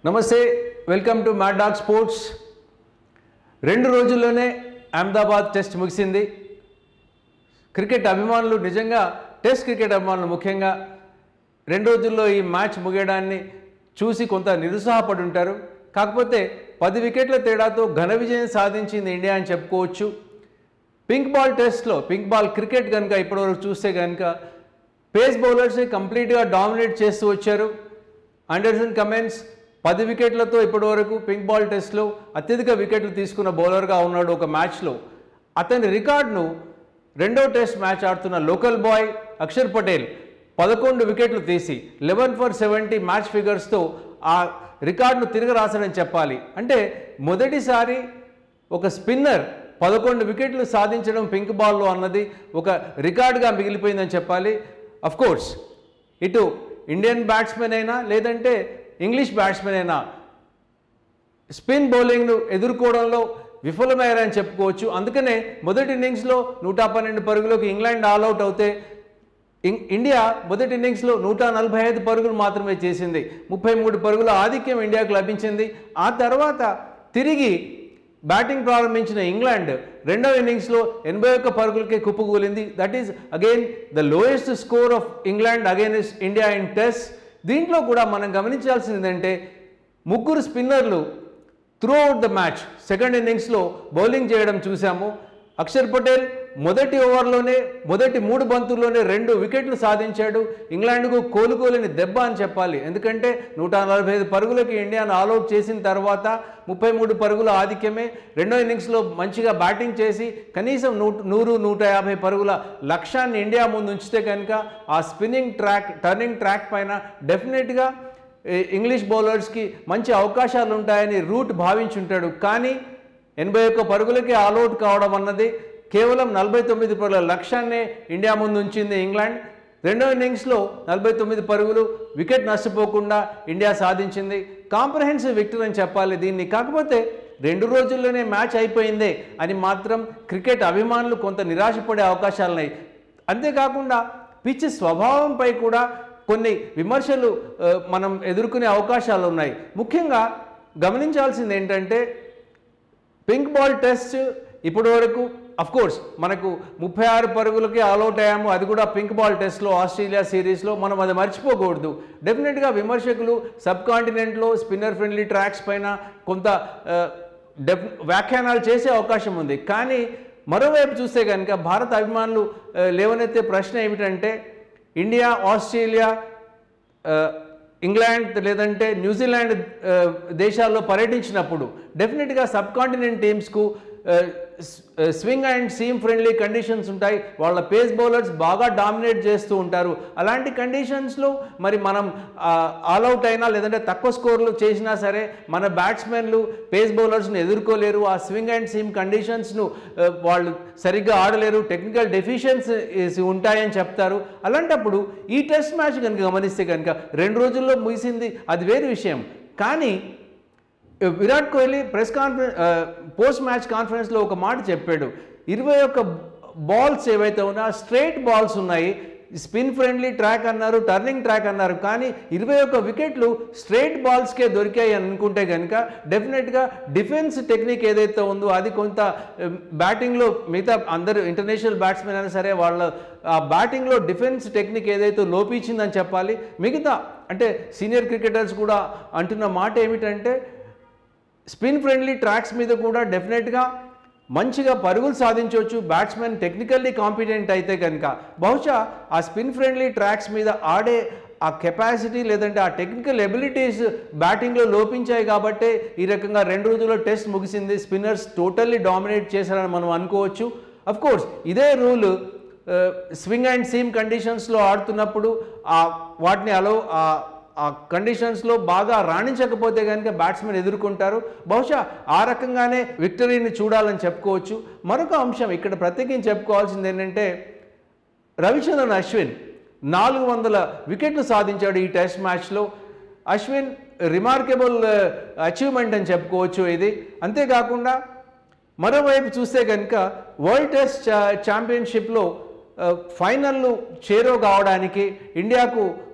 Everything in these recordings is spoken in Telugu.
నమస్తే welcome to Mad Dog Sports రెండు రోజుల్లోనే అహ్మదాబాద్ టెస్ట్ ముగిసింది క్రికెట్ అభిమానులు నిజంగా టెస్ట్ క్రికెట్ అభిమానులు ముఖ్యంగా రెండు రోజుల్లో ఈ మ్యాచ్ ముగియడాన్ని చూసి కొంత నిరుత్సాహపడి ఉంటారు కాకపోతే పది వికెట్ల తేడాతో ఘన విజయం సాధించింది ఇండియా అని చెప్పుకోవచ్చు పింక్ బాల్ టెస్ట్లో పింక్ బాల్ క్రికెట్ కనుక ఇప్పటివరకు చూస్తే కనుక పేస్ బౌలర్స్ కంప్లీట్గా డామినేట్ చేస్తూ వచ్చారు అండర్సన్ కమెన్స్ పది వికెట్లతో ఇప్పటివరకు పింక్ బాల్ టెస్ట్లో అత్యధిక వికెట్లు తీసుకున్న బౌలర్గా ఉన్నాడు ఒక మ్యాచ్లో అతని రికార్డును రెండో టెస్ట్ మ్యాచ్ ఆడుతున్న లోకల్ బాయ్ అక్షర్ పటేల్ పదకొండు వికెట్లు తీసి లెవెన్ ఫర్ సెవెంటీ మ్యాచ్ ఫిగర్స్తో ఆ రికార్డును తిరిగి రాశాడని చెప్పాలి అంటే మొదటిసారి ఒక స్పిన్నర్ పదకొండు వికెట్లు సాధించడం పింక్ బాల్లో అన్నది ఒక రికార్డుగా మిగిలిపోయిందని చెప్పాలి అఫ్ కోర్స్ ఇటు ఇండియన్ బ్యాట్స్మెన్ అయినా లేదంటే ఇంగ్లీష్ బ్యాట్స్మెన్ అయినా స్పిన్ బౌలింగ్ను ఎదుర్కోవడంలో విఫలమయ్యారని చెప్పుకోవచ్చు అందుకనే మొదటి ఇన్నింగ్స్లో నూట పన్నెండు పరుగులకు ఇంగ్లాండ్ ఆల్అవుట్ అవుతే ఇం- ఇండియా మొదటి ఇన్నింగ్స్లో నూట నలభై ఐదు పరుగులు మాత్రమే చేసింది ముప్పై మూడు పరుగుల ఆధిక్యం ఇండియాకు లభించింది ఆ తర్వాత తిరిగి బ్యాటింగ్ ప్రారంభించిన ఇంగ్లాండ్ రెండవ ఇన్నింగ్స్లో ఎనభై ఒక్క పరుగులకే కుప్పకూలింది that is again the lowest score of England against India in test దీంట్లో కూడా మనం గమనించాల్సింది ఏంటంటే ముగ్గురు స్పిన్నర్లు through out the match second ఇన్నింగ్స్లో బౌలింగ్ చేయడం చూసాము అక్షర్ పటేల్ మొదటి ఓవర్లోనే మొదటి మూడు బంతుల్లోనే రెండు వికెట్లు సాధించాడు ఇంగ్లాండ్కు కోలుకోలేని దెబ్బ అని చెప్పాలి ఎందుకంటే నూట నలభై ఐదు పరుగులకి ఇండియాను ఆల్అవుట్ చేసిన తర్వాత ముప్పై మూడు పరుగుల ఆధిక్యమే రెండో ఇన్నింగ్స్లో మంచిగా బ్యాటింగ్ చేసి కనీసం నూ నూరు నూట యాభై పరుగుల లక్ష్యాన్ని ఇండియా ముందు ఉంచితే కనుక ఆ స్పిన్నింగ్ ట్రాక్ టర్నింగ్ ట్రాక్ పైన డెఫినెట్గా ఈ ఇంగ్లీష్ బౌలర్స్కి మంచి అవకాశాలు ఉంటాయని రూట్ భావించుంటాడు కానీ ఎనభై ఒక్క పరుగులకి ఆల్అవుట్ కావడం అన్నది కేవలం నలభై తొమ్మిది పరుగుల లక్ష్యాన్నే ఇండియా ముందు ఉంచింది ఇంగ్లాండ్ రెండో ఇన్నింగ్స్లో నలభై తొమ్మిది పరుగులు వికెట్ నష్టపోకుండా ఇండియా సాధించింది కాంప్రహెన్సివ్ విక్టరీ అని చెప్పాలి దీన్ని కాకపోతే రెండు రోజుల్లోనే మ్యాచ్ అయిపోయిందే అని మాత్రం క్రికెట్ అభిమానులు కొంత నిరాశపడే అవకాశాలున్నాయి అంతేకాకుండా పిచ్ స్వభావంపై కూడా కొన్ని విమర్శలు ఆ, మనం ఎదుర్కొనే అవకాశాలు ఉన్నాయి ముఖ్యంగా గమనించాల్సింది ఏంటంటే పింక్ బాల్ టెస్ట్ ఇప్పటి వరకు కోర్స్ మనకు ముప్పై ఆరు పరుగులకి ఆల్అవుట్ అయ్యాము అది కూడా పింక్ బాల్ టెస్ట్లో ఆస్ట్రేలియా సిరీస్లో మనం అది మర్చిపోకూడదు డెఫినెట్గా విమర్శకులు సబ్ కాంటినెంట్లో స్పిన్నర్ ఫ్రెండ్లీ ట్రాక్స్ పైన కొంత ఆ, డెఫ్ వ్యాఖ్యానాలు చేసే అవకాశం ఉంది కానీ మరోవైపు చూస్తే కనుక భారత అభిమానులు ఆ, లేవనెత్తే ప్రశ్న ఏమిటంటే ఇండియా ఆస్ట్రేలియా ఆ, ఇంగ్లాండ్ లేదంటే న్యూజిలాండ్ ఆ, దేశాల్లో పర్యటించినప్పుడు డెఫినెట్గా సబ్ కాంటినెంట్ టీమ్స్కు swing and seam friendly conditions ఉంటాయి వాళ్ళ పేస్ బౌలర్స్ బాగా డామినేట్ చేస్తూ ఉంటారు అలాంటి కండిషన్స్లో మరి మనం ఆల్అవుట్ అయినా లేదంటే తక్కువ స్కోర్లు చేసినా సరే మన బ్యాట్స్మెన్లు పేస్ బౌలర్స్ని ఎదుర్కోలేరు ఆ స్వింగ్ అండ్ సీమ్ కండిషన్స్ను వాళ్ళు సరిగ్గా ఆడలేరు టెక్నికల్ డెఫిషియన్సీస్ ఉంటాయని చెప్తారు అలాంటప్పుడు ఈ టెస్ట్ మ్యాచ్ కనుక గమనిస్తే కనుక రెండు రోజుల్లో ముగిసింది అది వేరు విషయం కానీ Virat Kohli press conference post match కాన్ఫరెన్స్లో ఒక మాట చెప్పాడు ఇరవై ఒక్క బాల్స్ ఏవైతే ఉన్నా స్ట్రైట్ బాల్స్ ఉన్నాయి స్పిన్ ఫ్రెండ్లీ ట్రాక్ అన్నారు టర్నింగ్ ట్రాక్ అన్నారు కానీ ఇరవై ఒక్క వికెట్లు స్ట్రైట్ బాల్స్కే దొరికాయి అని అనుకుంటే కనుక డెఫినెట్గా డిఫెన్స్ టెక్నిక్ ఏదైతే ఉందో అది కొంత బ్యాటింగ్లో మిగతా అందరు ఇంటర్నేషనల్ బ్యాట్స్మెన్ అయినా సరే వాళ్ళ ఆ బ్యాటింగ్లో డిఫెన్స్ టెక్నిక్ ఏదైతే లోపించిందని చెప్పాలి మిగతా అంటే సీనియర్ క్రికెటర్స్ కూడా అంటున్న మాట ఏమిటంటే స్పిన్ ఫ్రెండ్లీ ట్రాక్స్ మీద కూడా డెఫినెట్గా మంచిగా పరుగులు సాధించవచ్చు బ్యాట్స్మెన్ టెక్నికల్లీ కాంపిటెంట్ అయితే కనుక బహుశా ఆ స్పిన్ ఫ్రెండ్లీ ట్రాక్స్ మీద ఆడే ఆ కెపాసిటీ లేదంటే ఆ టెక్నికల్ ఎబిలిటీస్ బ్యాటింగ్లో లోపించాయి కాబట్టే ఈ రకంగా రెండు రోజుల్లో టెస్ట్ ముగిసింది స్పిన్నర్స్ టోటల్లీ డామినేట్ చేశారని మనం అనుకోవచ్చు అఫ్ కోర్స్ ఇదే రూల్ స్వింగ్ అండ్ సీమ్ కండిషన్స్లో ఆడుతున్నప్పుడు ఆ వాటిని అలో ఆ కండిషన్స్లో బాగా రాణించకపోతే కనుక బ్యాట్స్మెన్ ఎదుర్కొంటారు బహుశా ఆ రకంగానే విక్టరీని చూడాలని చెప్పుకోవచ్చు మరొక అంశం ఇక్కడ ప్రత్యేకించి చెప్పుకోవాల్సింది ఏంటంటే రవిచంద్రన్ అశ్విన్ నాలుగు వందల వికెట్లు సాధించాడు ఈ టెస్ట్ మ్యాచ్లో అశ్విన్ రిమార్కబుల్ అచీవ్మెంట్ అని చెప్పుకోవచ్చు ఇది అంతేకాకుండా మరోవైపు చూస్తే కనుక వరల్డ్ టెస్ట్ ఛా ఛాంపియన్షిప్లో ఫైనల్ చేరో కావడానికి ఇండియాకు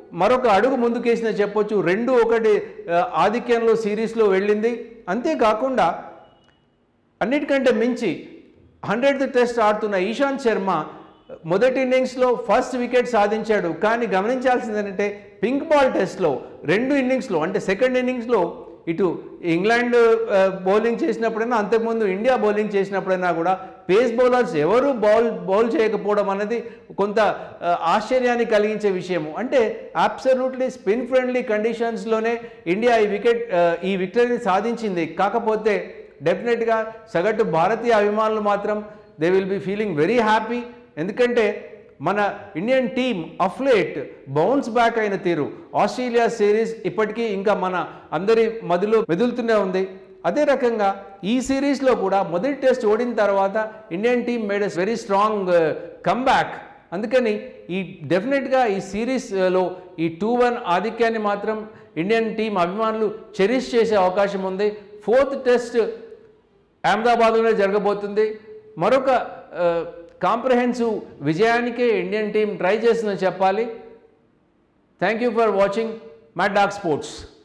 మరొక అడుగు ముందుకేసిన చెప్పొచ్చు రెండు ఒకటి ఆ, ఆధిక్యంలో సిరీస్లో వెళ్ళింది అంతేకాకుండా అన్నిటికంటే మించి హండ్రెడ్ టెస్ట్ ఆడుతున్న ఈశాంత్ శర్మ మొదటి ఇన్నింగ్స్లో ఫస్ట్ వికెట్ సాధించాడు కానీ గమనించాల్సింది ఏంటంటే పింక్ బాల్ టెస్ట్లో రెండు ఇన్నింగ్స్లో అంటే సెకండ్ ఇన్నింగ్స్లో ఇటు ఇంగ్లాండ్ ఆ, బౌలింగ్ చేసినప్పుడైనా అంతకుముందు ఇండియా బౌలింగ్ చేసినప్పుడైనా కూడా పేస్ బౌలర్స్ ఎవరు బౌల్ బౌల్ చేయకపోవడం అనేది కొంత ఆ, ఆశ్చర్యాన్ని కలిగించే విషయము అంటే అబ్సల్యూట్లీ స్పిన్ ఫ్రెండ్లీ కండిషన్స్లోనే ఇండియా ఈ వికెట్ ఆ, ఈ విక్టరీని సాధించింది కాకపోతే డెఫినెట్గా సగటు భారతీయ అభిమానులు మాత్రం they will be feeling very happy ఎందుకంటే మన Indian team of late bounce back అయిన తీరు ఆస్ట్రేలియా సిరీస్ ఇప్పటికీ ఇంకా మన అందరి మదిలో మెదులుతూనే ఉంది అదే రకంగా ఈ సిరీస్లో కూడా మొదటి టెస్ట్ ఓడిన తర్వాత Indian team made as very strong comeback అందుకని ఈ డెఫినెట్గా ఈ సిరీస్లో ఈ టూ వన్ ఆధిక్యాన్ని మాత్రం ఇండియన్ టీం అభిమానులు చెరిష్ చేసే అవకాశం ఉంది ఫోర్త్ టెస్ట్ అహ్మదాబాద్లోనే జరగబోతుంది మరొక కాంప్రహెన్సివ్ విజయానికే ఇండియన్ టీం ట్రై చేస్తుందని చెప్పాలి thank you for watching Mad Dog sports